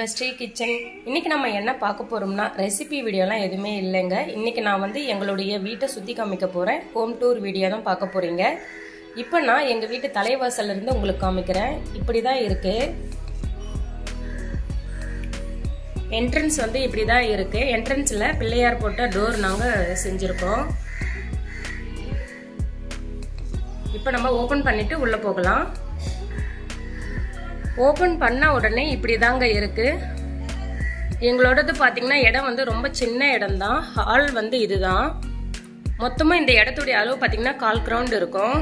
Sri kitchen இன்னைக்கு நம்ம என்ன பார்க்க போறோம்னா ரெசிபி வீடியோலாம் எதுவுமே இல்லைங்க இன்னைக்கு நான் வந்து எங்களுடைய வீட்டை சுற்றி காமிக்க போகிறேன் ஹோம் டூர் வீடியோ தான் பார்க்க போறீங்க இப்போ நான் எங்கள் வீட்டு தலைவாசல்ல இருந்து உங்களுக்கு காமிக்கிறேன் இப்படி தான் இருக்கு என்ட்ரன்ஸ் வந்து இப்படி தான் இருக்கு என்ட்ரன்ஸில் பிள்ளையார் போட்ட டோர் நாங்கள் செஞ்சுருக்கோம் இப்போ நம்ம ஓப்பன் பண்ணிட்டு உள்ளே போகலாம் ஓப்பன் பண்ண உடனே இப்படி தாங்க இருக்கு எங்களோடது பார்த்தீங்கன்னா இடம் வந்து ரொம்ப சின்ன இடம் தான் ஹால் வந்து இதுதான் மொத்தமாக இந்த இடத்துடைய அளவு பார்த்தீங்கன்னா கால் கிரவுண்ட் இருக்கும்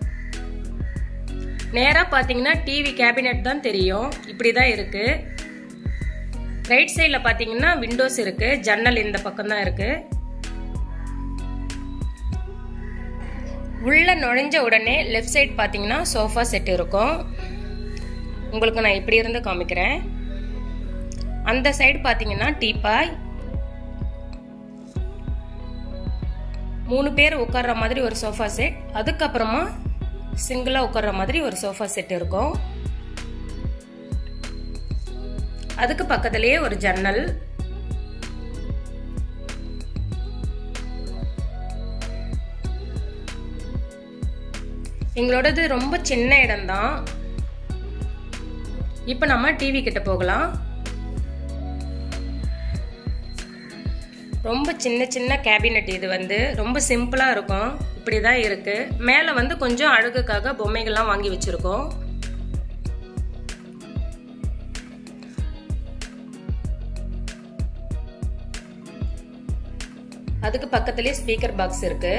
நேராக பார்த்தீங்கன்னா டிவி கேபினெட் தான் தெரியும் இப்படி தான் இருக்கு ரைட் சைடில் பார்த்தீங்கன்னா விண்டோஸ் இருக்கு ஜன்னல் இந்த பக்கம் தான் இருக்கு உள்ள நுழைஞ்ச உடனே லெஃப்ட் சைடு பார்த்தீங்கன்னா சோஃபா செட் இருக்கும் உங்களுக்கு நான் இப்படி இருந்து காமிக்கிறேன் அந்த சைடு பார்த்தீங்கன்னா டீப்பாய் மூணு பேர் உட்கார்ற மாதிரி ஒரு சோஃபா செட் அதுக்கப்புறமா சிங்கிளாக உட்கார்ற மாதிரி ஒரு சோஃபா செட் இருக்கும் அதுக்கு பக்கத்துலேயே ஒரு ஜன்னல் எங்களோடது ரொம்ப சின்ன இடம்தான் இப்போ நம்ம டிவி கிட்ட போகலாம் ரொம்ப சின்ன சின்ன கேபினெட் இது வந்து ரொம்ப சிம்பிளாக இருக்கும் இப்படி தான் இருக்கு மேலே வந்து கொஞ்சம் அழகுக்காக பொம்மைகள்லாம் வாங்கி வச்சிருக்கோம் அதுக்கு பக்கத்துலேயே ஸ்பீக்கர் பாக்ஸ் இருக்கு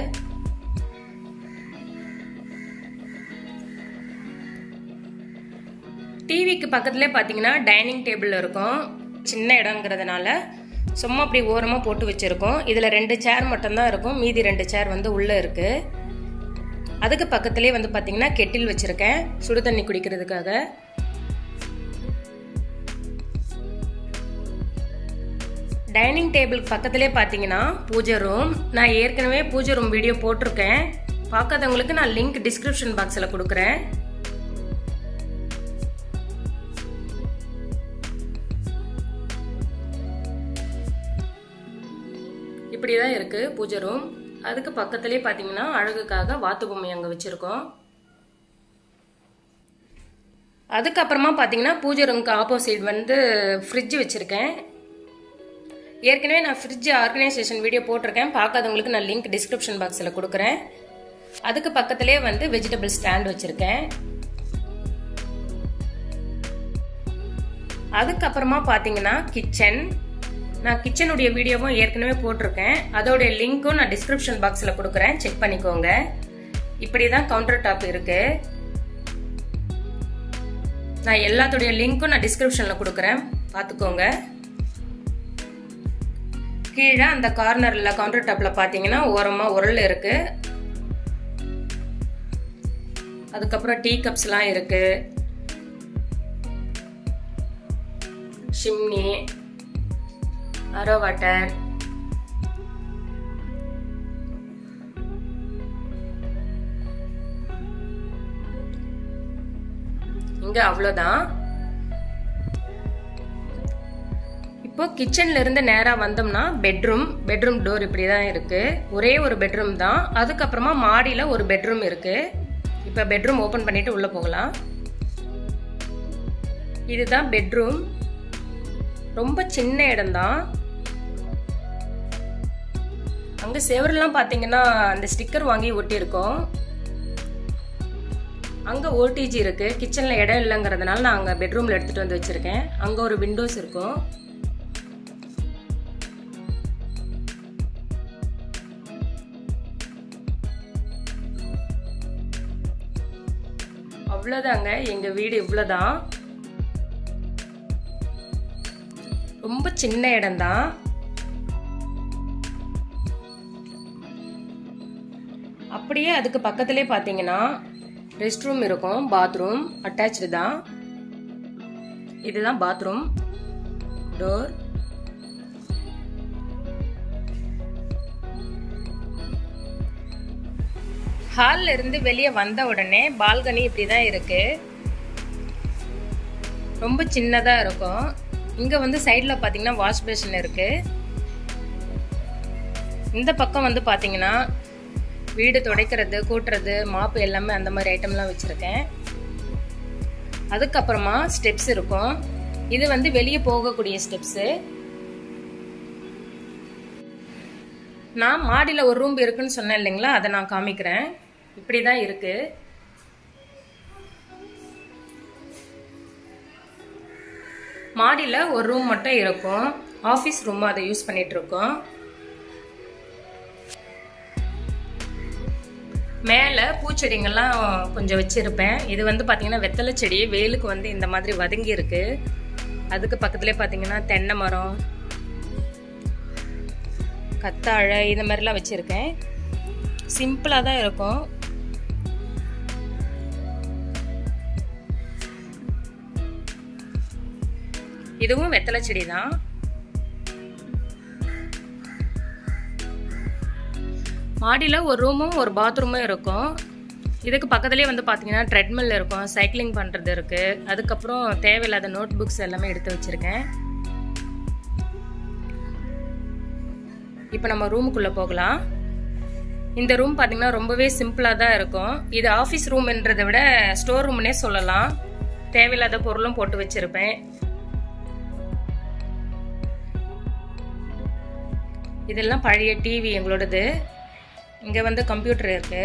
டிவிக்கு பக்கத்துலேயே பார்த்தீங்கன்னா டைனிங் டேபிள் இருக்கும் சின்ன இடங்கிறதுனால சும்மா அப்படி ஓரமாக போட்டு வச்சுருக்கோம் இதில் ரெண்டு சேர் மட்டும்தான் இருக்கும் மீதி ரெண்டு சேர் வந்து உள்ளே இருக்குது அதுக்கு பக்கத்துலேயே வந்து பார்த்தீங்கன்னா கெட்டில் வச்சுருக்கேன் சுடு தண்ணி குடிக்கிறதுக்காக டைனிங் டேபிள் பக்கத்துலேயே பார்த்தீங்கன்னா பூஜை ரூம் நான் ஏற்கனவே பூஜை ரூம் வீடியோ போட்டிருக்கேன் பார்க்காதவங்களுக்கு நான் லிங்க் டிஸ்கிரிப்ஷன் பாக்ஸில் கொடுக்குறேன் இப்படி தான் இருக்குது பூஜை ரூம் அதுக்கு பக்கத்துலேயே பார்த்தீங்கன்னா அழகுக்காக வாத்து பொம்மை அங்கே வச்சுருக்கோம் அதுக்கப்புறமா பார்த்தீங்கன்னா பூஜை ரூமுக்கு ஆப்போசிட் வந்து ஃப்ரிட்ஜ் வச்சுருக்கேன் ஏற்கனவே நான் ஃப்ரிட்ஜ் ஆர்கனைசேஷன் வீடியோ போட்டிருக்கேன் பார்க்காதவங்களுக்கு நான் லிங்க் டிஸ்கிரிப்ஷன் பாக்ஸில் கொடுக்குறேன் அதுக்கு பக்கத்துலேயே வந்து வெஜிடபிள் ஸ்டாண்ட் வச்சுருக்கேன் அதுக்கப்புறமா பார்த்தீங்கன்னா கிச்சன் நான் கிச்சனுடைய வீடியோவும் ஏற்கனவே போட்டிருக்கேன் அதோடைய லிங்க்கும் நான் டிஸ்கிரிப்ஷன் பாக்ஸில் கொடுக்குறேன் செக் பண்ணிக்கோங்க இப்படி தான் கவுண்டர் டாப் இருக்கு நான் எல்லாத்துடைய லிங்க்கும் நான் டிஸ்கிரிப்ஷனில் கொடுக்குறேன் பார்த்துக்கோங்க கீழே அந்த கார்னரில் கவுண்டர் டாப்பில் பார்த்தீங்கன்னா ஓரமாக உரல் இருக்கு அதுக்கப்புறம் டீ கப்ஸ்லாம் இருக்கு ஷிம்னி அரோ வாட்டர் இங்க அவ்வளோதான் இப்போ கிச்சன்ல இருந்து நேரா வந்தோம்னா பெட்ரூம் பெட்ரூம் டோர் இப்படி தான் இருக்கு ஒரே ஒரு பெட்ரூம் தான் அதுக்கப்புறமா மாடியில ஒரு பெட்ரூம் இருக்கு இப்போ பெட்ரூம் ஓபன் பண்ணிட்டு உள்ள போகலாம் இதுதான் பெட்ரூம் ரொம்ப சின்ன இடம்தான் அங்க செவரெல்லாம் பாத்தீங்கன்னா அந்த ஸ்டிக்கர் வாங்கி ஒட்டியிருக்கோம் அங்க ஓடிஜி இருக்கு கிச்சன்ல இடம் இல்லைங்கிறதுனால நான் அங்க பெட்ரூம்ல எடுத்துட்டு வந்து வச்சிருக்கேன் அங்க ஒரு விண்டோஸ் இருக்கும் அவ்வளோதாங்க எங்க வீடு இவ்வளோதான் ரொம்ப சின்ன இடம்தான் அப்படியே அதுக்கு பக்கத்திலே பார்த்தீங்கன்னா ரெஸ்ட் ரூம் இருக்கும் பாத்ரூம் அட்டாச்சு தான் இதுதான் பாத்ரூம் டோர் ஹால்ல இருந்து வெளியே வந்த உடனே பால்கனி இப்படி தான் இருக்கு ரொம்ப சின்னதாக இருக்கும் இங்கே வந்து சைடில் பார்த்தீங்கன்னா வாஷ் பேஷன் இருக்குது இந்த பக்கம் வந்து பார்த்தீங்கன்னா வீடு துடைக்கிறது கூட்டுறது மாப்பு எல்லாமே அந்த மாதிரி ஐட்டம்லாம் வச்சுருக்கேன் அதுக்கப்புறமா ஸ்டெப்ஸ் இருக்கும் இது வந்து வெளியே போகக்கூடிய ஸ்டெப்ஸு நான் மாடியில் ஒரு ரூம் இருக்குன்னு சொன்னேன் இல்லைங்களா அதை நான் காமிக்கிறேன் இப்படி தான் இருக்குது மாடியில் ஒரு ரூம் மட்டும் இருக்கும் ஆஃபீஸ் ரூம் அதை யூஸ் பண்ணிட்டு இருக்கோம் மேலே பூச்செடிங்கெல்லாம் கொஞ்சம் வச்சுருப்பேன் இது வந்து பார்த்தீங்கன்னா வெத்தலை செடி வெயிலுக்கு வந்து இந்த மாதிரி வதங்கி இருக்கு அதுக்கு பக்கத்துலேயே பார்த்தீங்கன்னா தென்னை மரம் கத்தாழை இந்த மாதிரிலாம் வச்சுருக்கேன் சிம்பிளாக தான் இருக்கும் இதுவும் வெத்தலை செடி தான் மாடியில் ஒரு ரூமும் ஒரு பாத்ரூமும் இருக்கும் இதுக்கு பக்கத்துலேயே வந்து பார்த்தீங்கன்னா ட்ரெட்மில் இருக்கும் சைக்கிளிங் பண்ணுறது இருக்குது அதுக்கப்புறம் தேவையில்லாத நோட் புக்ஸ் எல்லாமே எடுத்து வச்சுருக்கேன் இப்போ நம்ம ரூமுக்குள்ளே போகலாம் இந்த ரூம் பார்த்தீங்கன்னா ரொம்பவே சிம்பிளாக தான் இருக்கும் இது ஆஃபீஸ் ரூம்ன்றதை விட ஸ்டோர் ரூம்னே சொல்லலாம் தேவையில்லாத பொருளும் போட்டு வச்சுருப்பேன் இதெல்லாம் பழைய டிவி எங்களோடது இங்கே வந்து கம்ப்யூட்டர் இருக்கு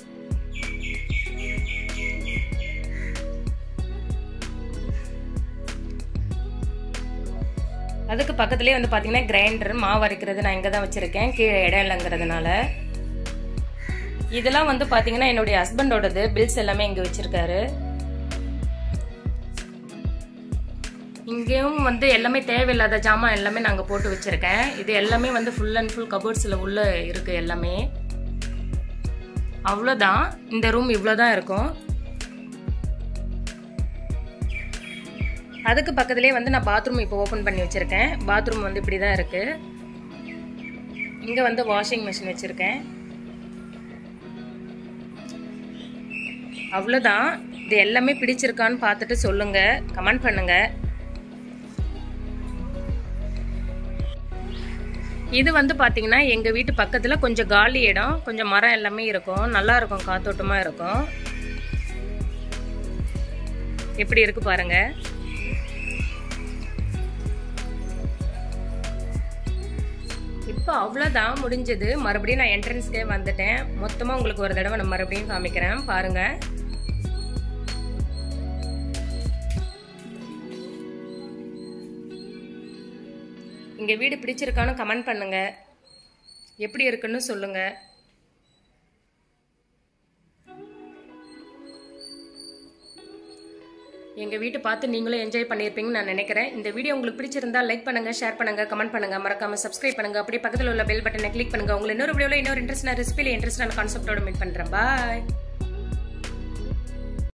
அதுக்கு பக்கத்துலேயே வந்து பார்த்தீங்கன்னா கிரைண்டர் மாவு அரைக்கிறது நான் இங்கே தான் வச்சுருக்கேன் கீழே இடம் இல்லைங்கிறதுனால இதெல்லாம் வந்து பார்த்தீங்கன்னா என்னுடைய ஹஸ்பண்டோடது பில்ஸ் எல்லாமே இங்கே வச்சுருக்காரு இங்கேயும் வந்து எல்லாமே தேவையில்லாத ஜாமான் எல்லாமே நாங்கள் போட்டு வச்சுருக்கேன் இது எல்லாமே வந்து ஃபுல் அண்ட் ஃபுல் கபோர்ட்ஸில் உள்ள இருக்குது எல்லாமே அவ்வளோதான் இந்த ரூம் இவ்வளோ தான் இருக்கும் அதுக்கு பக்கத்துலேயே வந்து நான் பாத்ரூம் இப்போ ஓப்பன் பண்ணி வச்சுருக்கேன் பாத்ரூம் வந்து இப்படி தான் இருக்குது இங்கே வந்து வாஷிங் மிஷின் வச்சுருக்கேன் அவ்வளோதான் இது எல்லாமே பிடிச்சிருக்கான்னு பார்த்துட்டு சொல்லுங்கள் கமெண்ட் பண்ணுங்கள் இது வந்து பார்த்தீங்கன்னா எங்கள் வீட்டு பக்கத்தில் கொஞ்சம் காலி இடம் கொஞ்சம் மரம் எல்லாமே இருக்கும் நல்லா இருக்கும் காத்தோட்டமாக இருக்கும் எப்படி இருக்கு பாருங்க இப்போ அவ்வளோதான் முடிஞ்சது மறுபடியும் நான் என்ட்ரன்ஸ்க்கே வந்துட்டேன் மொத்தமாக உங்களுக்கு ஒரு தடவை நான் மறுபடியும் காமிக்கிறேன் பாருங்கள் இங்கே வீடு பிடிச்சிருக்கான்னு கமெண்ட் பண்ணுங்க எப்படி இருக்குன்னு சொல்லுங்க எங்கள் வீட்டை பார்த்து நீங்களும் என்ஜாய் பண்ணியிருப்பீங்கன்னு நான் நினைக்கிறேன் இந்த வீடியோ உங்களுக்கு பிடிச்சிருந்தா லைக் பண்ணுங்க ஷேர் பண்ணுங்க கமெண்ட் பண்ணுங்க மறக்காம சப்ஸ்கிரைப் பண்ணுங்க அப்படியே பக்கத்தில் உள்ள பெல் பட்டனை கிளிக் பண்ணுங்க உங்களை இன்னொரு வீடியோவில் இன்னொரு இன்ட்ரெஸ்டான ரெசிபியில் இன்ட்ரெஸ்டான கான்செப்டோட மீட் பண்ணுறேன் பாய்